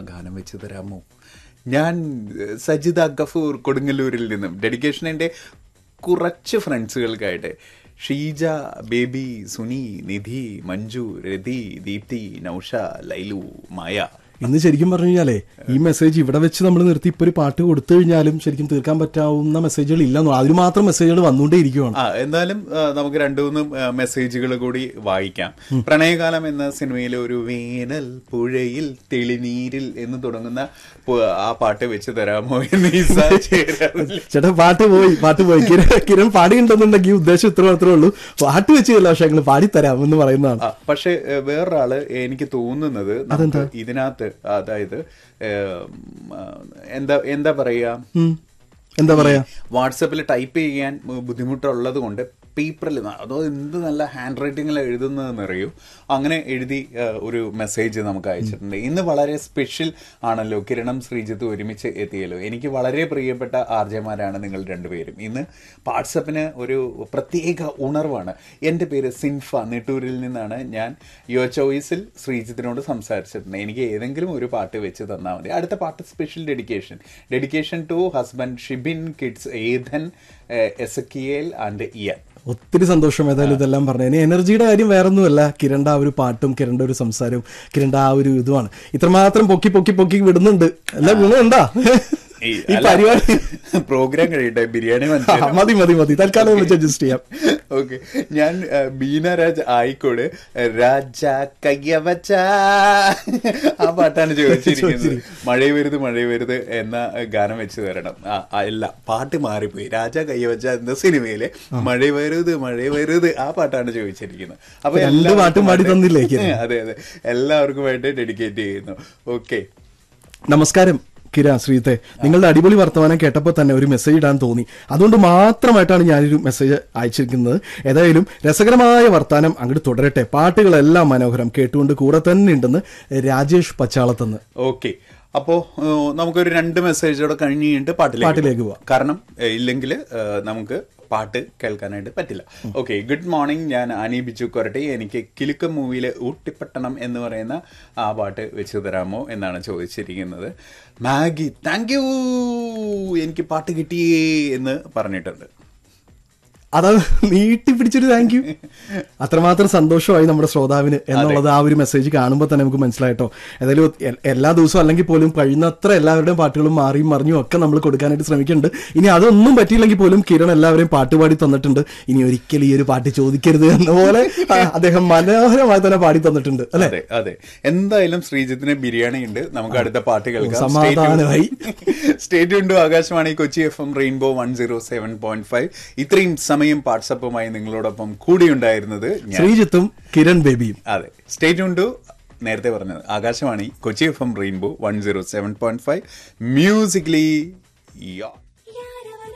ഗാനം വെച്ച് തരാമോ ഞാൻ ഏഹ്, സജിത ഗഫൂർ കൊടുങ്ങല്ലൂരിൽ നിന്നും ഡെഡിക്കേഷൻ എൻ്റെ കുറച്ച് ഫ്രണ്ട്സുകൾക്കായിട്ട് ഷീജ ബേബി സുനി നിധി മഞ്ജു രതി ദീപ്തി നൗഷ ലൈലു മായ ഇന്ന് ശരിക്കും പറഞ്ഞു കഴിഞ്ഞാലേ ഈ മെസ്സേജ് ഇവിടെ വെച്ച് നമ്മൾ നിർത്തി ഇപ്പൊ ഒരു പാട്ട് കൊടുത്തു കഴിഞ്ഞാലും ശരിക്കും തീർക്കാൻ പറ്റാവുന്ന മെസ്സേജുകൾ ഇല്ലെന്നോ അതിന് മാത്രം മെസ്സേജുകൾ വന്നുകൊണ്ടേ ഇരിക്കുവാണ് ആ എന്നാലും ആ, നമുക്ക് രണ്ടു മൂന്ന് മെസ്സേജുകൾ കൂടി വായിക്കാം പ്രണയകാലം എന്ന സിനിമയിലെ ഒരു വേനൽ പുഴയിൽ തെളിനീരിൽ എന്ന് തുടങ്ങുന്ന പു- ആ പാട്ട് വെച്ച് തരാമോ എന്ന് ഈസ ചേരാറില്ല. ചേട്ടാ പാട്ട് പോയി പാട്ട് പോയി കിരൺ കിരൺ പാടിയിട്ടുണ്ടെന്നുണ്ടെങ്കിൽ ഉദ്ദേശം ഇത്ര മാത്രമേ ഉള്ളൂ പാട്ട് വെച്ചില്ല പക്ഷെ ഞങ്ങൾ പാടിത്തരാം എന്ന് പറയുന്നതാണ് ആ, പക്ഷെ ഏ, വേറൊരാള് എനിക്ക് തോന്നുന്നത് നമുക്ക് ഇതിനകത്ത് അതായത് ഏ, ഉം, ആ, എന്താ എന്താ പറയാ ഉം. എന്താ പറയാ വാട്സപ്പിൽ ടൈപ്പ് ചെയ്യാൻ ബുദ്ധിമുട്ടുള്ളത് കൊണ്ട് പേപ്പറിൽ അതോ എന്ത് നല്ല ഹാൻഡ് റൈറ്റിങ്ങിൽ എഴുതുന്നതെന്ന് അറിയൂ അങ്ങനെ എഴുതി ആ, ഒരു മെസ്സേജ് നമുക്ക് അയച്ചിട്ടുണ്ട് ഇന്ന് വളരെ സ്പെഷ്യൽ ആണല്ലോ കിരണം ശ്രീജിത്ത് ഒരുമിച്ച് എത്തിയല്ലോ എനിക്ക് വളരെ പ്രിയപ്പെട്ട ആർജമാരാണ് നിങ്ങൾ രണ്ടുപേരും ഇന്ന് വാട്സപ്പിന് ഒരു പ്രത്യേക ഉണർവാണ് എൻ്റെ പേര് സിൻഫ നെട്ടൂരിൽ നിന്നാണ് ഞാൻ യുവർ ചോയ്സിൽ ശ്രീജിത്തിനോട് സംസാരിച്ചിട്ടുണ്ട് എനിക്ക് ഏതെങ്കിലും ഒരു പാട്ട് വെച്ച് തന്നാൽ മതി അടുത്ത പാട്ട് special dedication dedication to husband Shibin kids Ethan Ezekiel and Ian ഒത്തിരി സന്തോഷം ഏതായാലും ഇതെല്ലാം പറഞ്ഞു ഇനി എനർജിയുടെ കാര്യം വേറൊന്നുമല്ല കിരണ്ട ആ ഒരു പാട്ടും കിരണ്ട ഒരു സംസാരവും കിരണ്ട ആ ഒരു ഇതുമാണ് ഇത്രമാത്രം പൊക്കി പൊക്കി പൊക്കി വിടുന്നുണ്ട് എല്ലാ ഗുണമുണ്ടാ ഈ പരിപാടി പ്രോഗ്രാം കഴിയട്ടെ ബിരിയാണി ആ, മനസ്സിലായി മതി മതി മതി തൽക്കാലം വെച്ച് അഡ്ജസ്റ്റ് ചെയ്യാം ഓക്കെ ഞാൻ ആ, ബീന രാജ് ആയിക്കോട് രാജ കയ്യവച്ച ആ പാട്ടാണ് ചോദിച്ചിരിക്കുന്നത് മഴ വരുത് മഴ വരുത് എന്ന ഗാനം വെച്ച് തരണം ആ ആ, അല്ല പാട്ട് മാറിപ്പോയി രാജ കയ്യവച്ച എന്ന സിനിമയിലെ മഴ വരുത് മഴ വരുത് ആ പാട്ടാണ് ചോദിച്ചിരിക്കുന്നത് അപ്പൊ രണ്ട് എല്ലാവർക്കും പാട്ടും പാടി വേണ്ടി- തന്നില്ലേ കിരൺ? അതെ അതെ എല്ലാവർക്കും വേണ്ടി ഡെഡിക്കേറ്റ് ചെയ്യുന്നു ഓക്കെ നമസ്കാരം കിര ശ്രീത്തെ നിങ്ങളുടെ അടിപൊളി വർത്തമാനം കേട്ടപ്പോൾ തന്നെ ഒരു മെസ്സേജ് ഇടാൻ തോന്നി അതുകൊണ്ട് മാത്രമായിട്ടാണ് ഞാനൊരു മെസ്സേജ് അയച്ചിരിക്കുന്നത് ഏതായാലും രസകരമായ വർത്താനം അങ്ങോട്ട് തുടരട്ടെ പാട്ടുകളെല്ലാം മനോഹരം കേട്ടുകൊണ്ട് കൂടെ തന്നെ ഉണ്ടെന്ന് രാജേഷ് പച്ചാളത്തെന്ന് ഓക്കെ അപ്പോ ഏഹ്, നമുക്കൊരു രണ്ട് മെസ്സേജോടെ കഴിഞ്ഞ് കഴിഞ്ഞിട്ട് പാട്ടിലേക്ക് പാട്ടിലേക്ക് പോവാം. കാരണം ഇല്ലെങ്കിൽ നമുക്ക് പാട്ട് കേൾക്കാനായിട്ട് പറ്റില്ല ഓക്കെ ഗുഡ് മോർണിംഗ് ഞാൻ ആനി ബിച്ചു കൊരട്ടെ എനിക്ക് കിലുക്കം മൂവിയിലെ ഊട്ടിപ്പട്ടണം എന്ന് പറയുന്ന ആ പാട്ട് വെച്ച് തരാമോ എന്നാണ് ചോദിച്ചിരിക്കുന്നത് മാഗി താങ്ക് യു എനിക്ക് പാട്ട് കിട്ടിയേ എന്ന് പറഞ്ഞിട്ടുണ്ട് അത് നീട്ടി പിടിച്ചൊരു താങ്ക് യു അത്രമാത്രം സന്തോഷമായി നമ്മുടെ ശ്രോതാവിന് എന്നുള്ളത് ആ ഒരു മെസ്സേജ് കാണുമ്പോൾ തന്നെ നമുക്ക് മനസ്സിലായിട്ടോ ഏതായാലും എ- എല്ലാ ദിവസവും അല്ലെങ്കിൽ പോലും കഴിയുന്നത്ര എല്ലാവരുടെയും പാട്ടുകളും മാറിയും മറിഞ്ഞും ഒക്കെ നമ്മൾ കൊടുക്കാനായിട്ട് ശ്രമിക്കുന്നുണ്ട് ഇനി അതൊന്നും പറ്റിയില്ലെങ്കിൽ പോലും കിരൺ എല്ലാവരെയും പാട്ട് പാടി തന്നിട്ടുണ്ട് ഇനി ഒരിക്കലും ഈ ഒരു പാട്ട് ചോദിക്കരുത് എന്ന പോലെ ആ, അദ്ദേഹം മനോഹരമായി തന്നെ പാടി തന്നിട്ടുണ്ട് അല്ലെ അതെ അതെ എന്തായാലും ശ്രീജിത്തിന് ബിരിയാണി ഉണ്ട് നമുക്ക് അടുത്ത പാട്ട് കേൾക്കാം സമാധാനമായി. Stay tuned Akashvani Kochi F M rainbow one zero seven point five ഇത്രയും സമയം വാട്സപ്പുമായി നിങ്ങളോടൊപ്പം കൂടിയുണ്ടായിരുന്നത് ഞാൻ ശ്രീജിത്തും കിരൺ ബേബിയും അതെ സ്റ്റേറ്റ് ഉണ്ട് നേരത്തെ പറഞ്ഞത് Akashvani Kochi F M rainbow one zero seven point five musically യോ